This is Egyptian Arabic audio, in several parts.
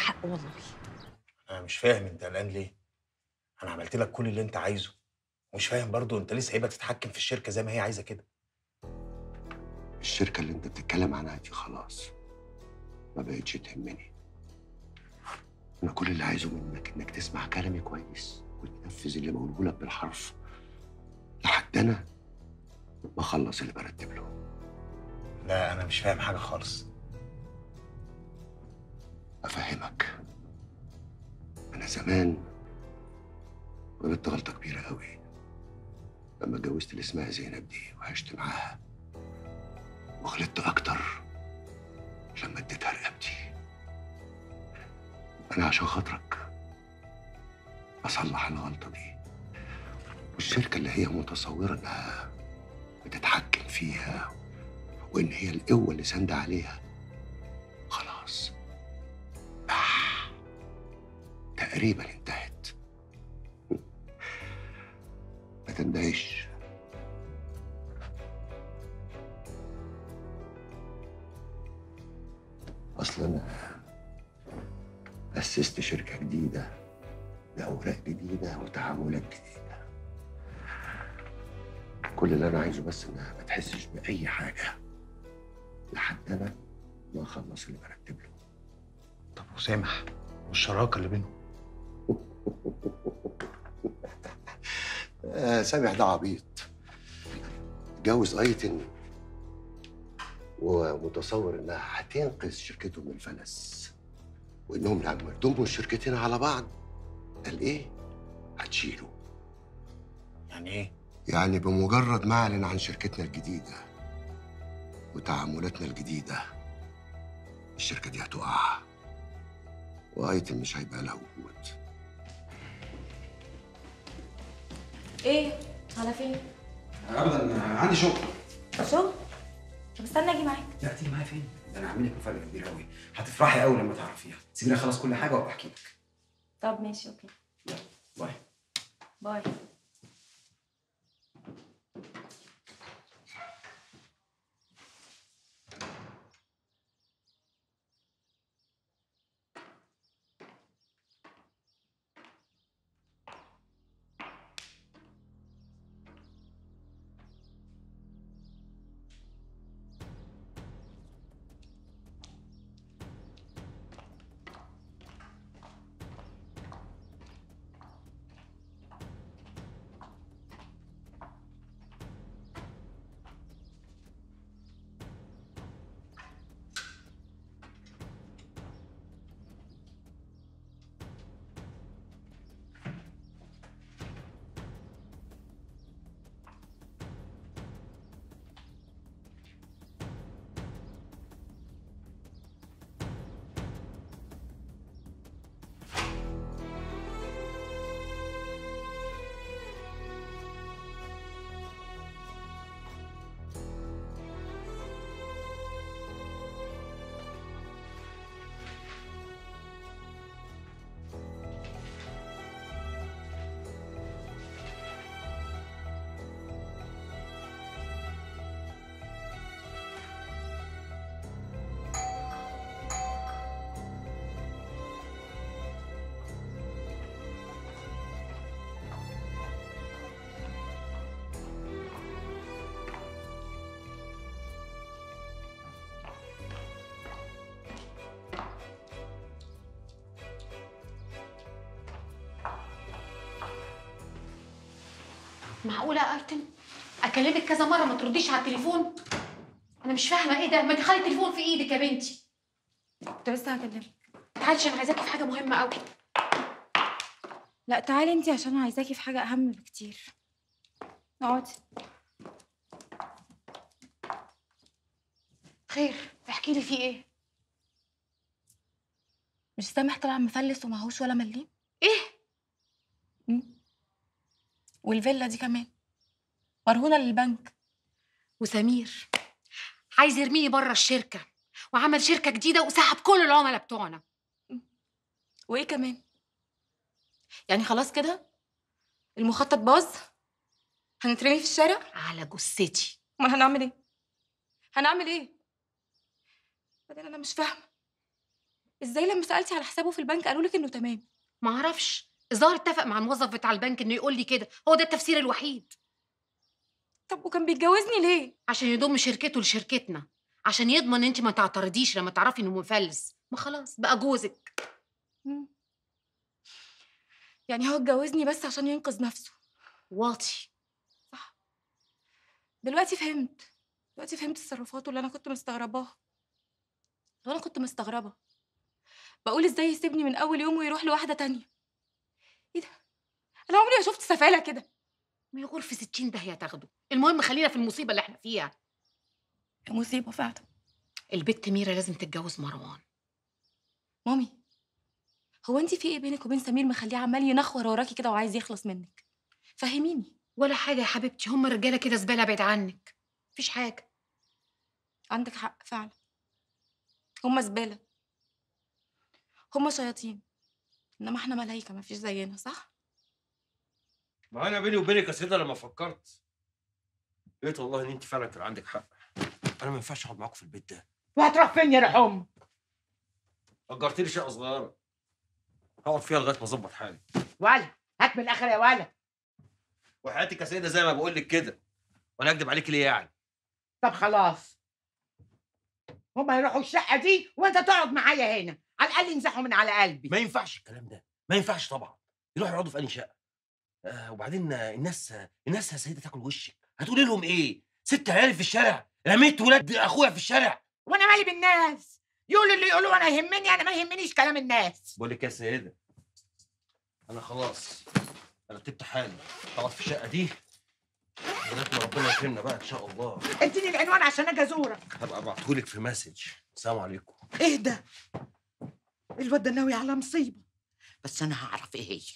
حق والله انا مش فاهم انت قلقان ليه انا عملت لك كل اللي انت عايزه مش فاهم برضو انت ليه سايبها تتحكم في الشركه زي ما هي عايزه كده الشركة اللي انت بتتكلم عنها دي خلاص ما بقتش تهمني انا كل اللي عايزه منك انك تسمع كلامي كويس وتنفذ اللي بقوله لك بالحرف لحد انا ما اخلص اللي برتب له لا انا مش فاهم حاجه خالص افهمك انا زمان غلطت غلطه كبيره قوي لما اتجوزت اللي اسمها زينب دي وعشت معاها وغلطت اكتر لما اديتها رقبتي انا عشان خاطرك اصلح الغلطه دي والشركه اللي هي متصوره انها بتتحكم فيها وان هي القوه اللي ساندة عليها خلاص آه. تقريبا انتهت ما تندهش اصلا انا اسست شركه جديده باوراق جديده وتعاملات جديده كل اللي انا عايزه بس انها ما تحسش باي حاجه لحد انا ما اخلص اللي برتب له طب وسامح والشراكه اللي بينهم آه سامح ده عبيط اتجوز ايتن ومتصور انها هتنقذ شركته من الفلس وانهم لما يضموا الشركتين على بعض قال ايه؟ هتشيله يعني ايه يعني بمجرد ما اعلن عن شركتنا الجديده وتعاملاتنا الجديده الشركه دي هتقع وايتن مش هيبقى لها وجود ايه على فين ابدا عندي شغل شغل طب استنى اجي معاك لا تيجي معايا فين؟ ده انا هعمل لك مفاجاه كبيره قوي هتفرحي قوي لما تعرفيها سيبيني اخلص كل حاجه وابقى احكي لك طب ماشي اوكي باي باي معقولة يا ايتن اكلمك كذا مرة ما ترديش على التليفون انا مش فاهمة ايه ده ما تخلي التليفون في ايدك يا بنتي كنت لسه هكلمك تعالي عشان عايزاكي في حاجة مهمة قوي لا تعالي انتي عشان عايزاكي في حاجه اهم بكتير اقعدي خير احكي لي في ايه مش سامح طلع مفلس ومعهوش ولا مليم ايه والفيلا دي كمان مرهونه للبنك وسمير عايز يرميني بره الشركة وعمل شركة جديدة وسحب كل العملاء بتوعنا وايه كمان يعني خلاص كده المخطط باظ هنترمي في الشارع على جثتي امال هنعمل ايه هنعمل ايه بعدين انا مش فاهمه ازاي لما سالتي على حسابه في البنك قالوا لك انه تمام ما اعرفش الظاهر اتفق مع الموظف بتاع البنك انه يقول لي كده هو ده التفسير الوحيد طب وكان بيتجوزني ليه عشان يضم شركته لشركتنا عشان يضمن ان انت ما تعترضيش لما تعرفي انه مفلس ما خلاص بقى جوزك مم. يعني هو اتجوزني بس عشان ينقذ نفسه واطي دلوقتي فهمت دلوقتي فهمت تصرفاته اللي انا كنت مستغرباها انا كنت مستغربه بقول ازاي يسيبني من اول يوم ويروح لواحده تانية ايه ده انا عمري ما شفت سفاله كده ما يغور في 60 داهيه تاخده المهم خلينا في المصيبه اللي احنا فيها مصيبه فعلا البت ميرا لازم تتجوز مروان مامي هو انت في ايه بينك وبين سمير مخليه عمال ينخور وراكي كده وعايز يخلص منك فهميني ولا حاجه يا حبيبتي هم الرجاله كده زباله بعيد عنك مفيش حاجه عندك حق فعلا هما زباله هما شياطين انما احنا ملايكه مفيش زينا صح ما انا بيني وبينك يا سيدة لما فكرت لقيت والله ان انت فعلا كان عندك حق انا ما ينفعش اقعد معاكم في البيت ده وهتروح فين يا رحوم اجرت لي شقه صغيره هقعد فيها لغايه ما اظبط حالي ولا هات من الاخر يا ولا وحياتك يا سيدة زي ما بقول لك كده وانا اكدب عليك ليه يعني طب خلاص هما يروحوا الشقه دي وانت تقعد معايا هنا على الاقل يمسحوا من على قلبي ما ينفعش الكلام ده ما ينفعش طبعا يروحوا يقعدوا في انهي شقه آه وبعدين آه، الناس آه، الناس يا سيدة تاكل وشك هتقولي لهم ايه ست عيالي في الشارع رميت ولاد اخويا في الشارع وانا مالي بالناس يقولوا اللي يقولوا انا يهمني انا ما يهمنيش كلام الناس بقول لك يا سيدة انا خلاص انا رتبت حالي هقعد في الشقه دي لغايه ما ربنا يكرمنا بقى ان شاء الله اديني العنوان عشان اجي ازورك هبقى ابعتهولك في مسج السلام عليكم اهدى الواد ده ناوي على مصيبه بس انا هعرف ايه هي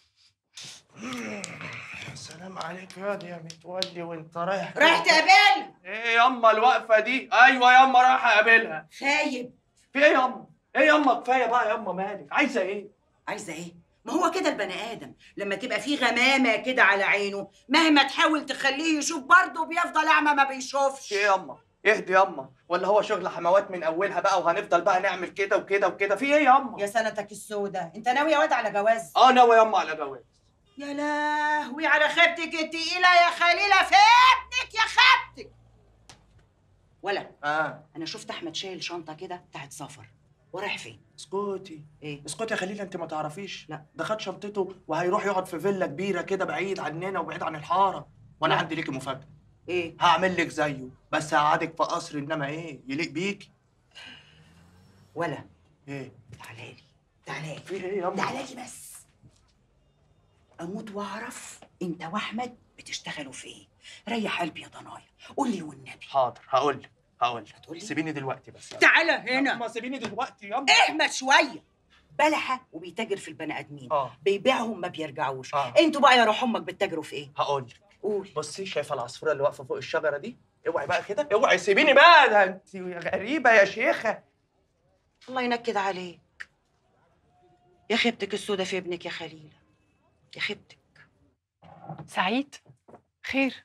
سلام عليك يا دي يا متولي وانت رايح رايح تقابل ايه ياما الوقفه دي ايوه ياما رايح اقابلها خايب في ايه ياما ايه ياما كفايه بقى ياما مالك عايزه ايه عايزه ايه ما هو كده البني ادم لما تبقى فيه غمامه كده على عينه مهما تحاول تخليه يشوف برضه بيفضل اعمى ما بيشوفش في ايه ياما اهدي ياما ولا هو شغل حموات من اولها بقى وهنفضل بقى نعمل كده وكده وكده في ايه ياما يا سنتك السودة انت ناوي يا واد على جواز اه ناوي ياما على جواز يا لهوي على خيبتك التقيله يا خليله في ابنك يا خيبتك ولا اه انا شفت احمد شايل شنطه كده بتاعت سفر ورايح فين اسكتي ايه اسكتي يا خليل انت ما تعرفيش لا. ده خد شنطته وهيروح يقعد في فيلا كبيره كده بعيد عننا وبعيد عن الحاره وانا لا. عندي ليكي مفاجاه ايه هعمل لك زيه بس هقعدك في قصر انما ايه يليق بيكي ولا ايه تعالى لي تعالى لي في ايه ياما تعالى لي بس اموت واعرف انت واحمد بتشتغلوا في ايه ريح قلبي يا ضنايا قول لي والنبي حاضر هقول لك هقول لك هتقولي؟ سيبيني دلوقتي بس يلا. تعالى هنا ما سيبيني دلوقتي ياما اهمى شويه بلحه وبيتاجر في البني ادمين اه بيبيعهم ما بيرجعوش اه انتوا بقى يا روح امك بتتاجروا في ايه هقول لك قول بصي شايفه العصفوره اللي واقفه فوق الشجره دي اوعي بقى كده اوعي سيبيني بقى ده انت غريبه يا شيخه الله ينكد عليك يا خيبتك السودة في ابنك يا خليلة يا خيبتك سعيد خير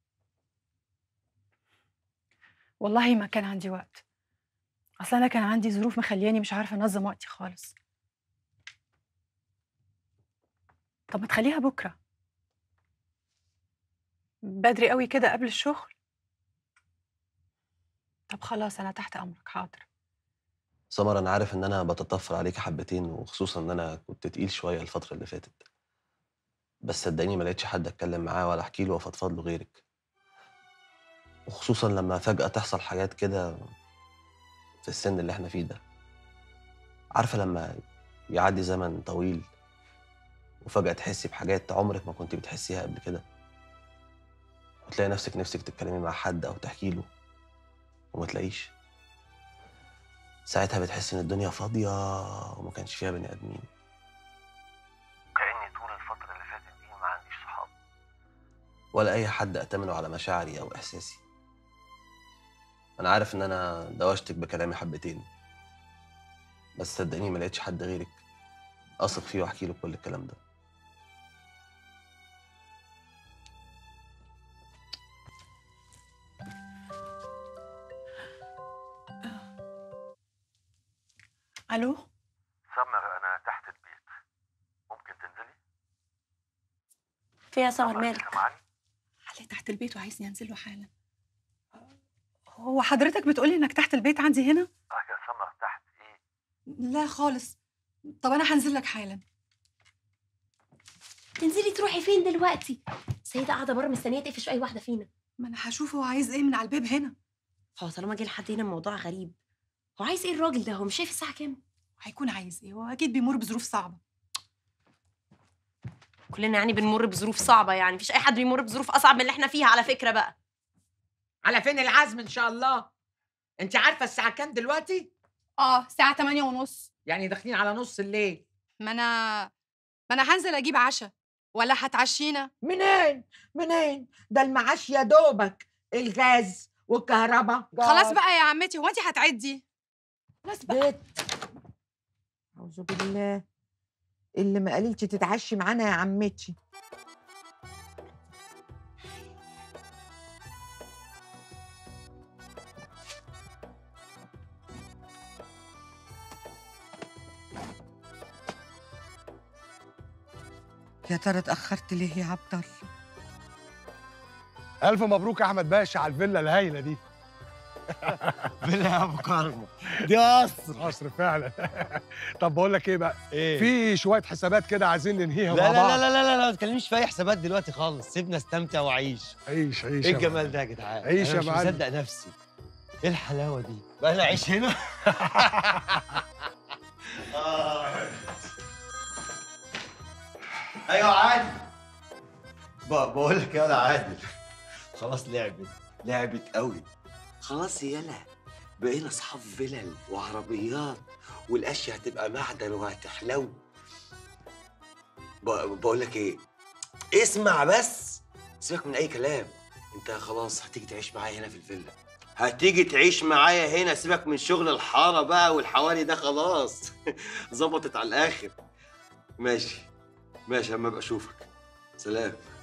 والله ما كان عندي وقت اصل انا كان عندي ظروف مخلياني مش عارفه انظم وقتي خالص طب ما تخليها بكره بدري قوي كده قبل الشغل طب خلاص انا تحت امرك حاضر سمر انا عارف ان انا بتطفل عليك حبتين وخصوصا ان انا كنت تقيل شويه الفتره اللي فاتت بس صدقيني ما لقيتش حد اتكلم معاه ولا احكي له وافضفض له غيرك وخصوصا لما فجاه تحصل حاجات كده في السن اللي احنا فيه ده عارفه لما يعدي زمن طويل وفجاه تحسي بحاجات عمرك ما كنت بتحسيها قبل كده وتلاقي نفسك نفسك تتكلمي مع حد او تحكي له وما تلاقيش ساعتها بتحس ان الدنيا فاضيه وما كانش فيها بني ادمين كاني طول الفتره اللي فاتت دي ما عنديش صحاب ولا اي حد اتمنه على مشاعري او احساسي انا عارف ان انا دوشتك بكلامي حبتين بس صدقني ما لقيتش حد غيرك اثق فيه واحكي له كل الكلام ده الو سمر انا تحت البيت ممكن تنزلي فيها سمر مالك سامعني علي تحت البيت وعايزني انزل له حالا هو حضرتك بتقولي انك تحت البيت عندي هنا اه يا سمر تحت ايه لا خالص طب انا هنزل لك حالا تنزلي تروحي فين دلوقتي سيدة قاعدة بره مستنية تقفش أي واحدة فينا ما انا هشوف هو عايز ايه من على الباب هنا هو طالما جه لحد هنا الموضوع غريب هو عايز ايه الراجل ده هو مش شايف الساعة كام هيكون عايز ايه هو اكيد بيمر بظروف صعبه كلنا يعني بنمر بظروف صعبة يعني مفيش أي حد بيمر بظروف أصعب من اللي احنا فيها على فكرة بقى على فين العزم ان شاء الله انت عارفه الساعه كام دلوقتي اه الساعه 8 ونص يعني داخلين على نص الليل ما انا ما انا هنزل اجيب عشاء ولا هتعشينا منين منين ده المعاش يا دوبك الغاز والكهرباء خلاص بقى يا عمتي هو انت هتعدي خلاص بقى بيت اعوذ بالله اللي ما قالتش تتعشي معانا يا عمتي يا ترى اتأخرت ليه يا عبد الله؟ الف مبروك يا احمد باشا على الفيلا الهايله دي بالله يا ابو كرمه دي قصر قصر فعلا طب بقول لك ايه بقى إيه؟ في شويه حسابات كده عايزين ننهيها لا مع لا بعض لا لا لا لا ما تكلمنيش في اي حسابات دلوقتي خالص سيبنا استمتع وعيش عيش عيش ايه يا الجمال ده يا جدعان عيش أنا يا مش معلم. مصدق نفسي ايه الحلاوه دي بقى انا اعيش هنا ايوه عادل ب- بقول لك يا عادل خلاص لعبت لعبت قوي خلاص يلا بقينا اصحاب فلل وعربيات والاشياء هتبقى معدن وهتحلو ب- بقول لك ايه اسمع بس سيبك من اي كلام انت خلاص هتيجي تعيش معايا هنا في الفيلا هتيجي تعيش معايا هنا سيبك من شغل الحاره بقى والحواري ده خلاص ظبطت على الاخر ماشي ماشي اما ابقى اشوفك سلام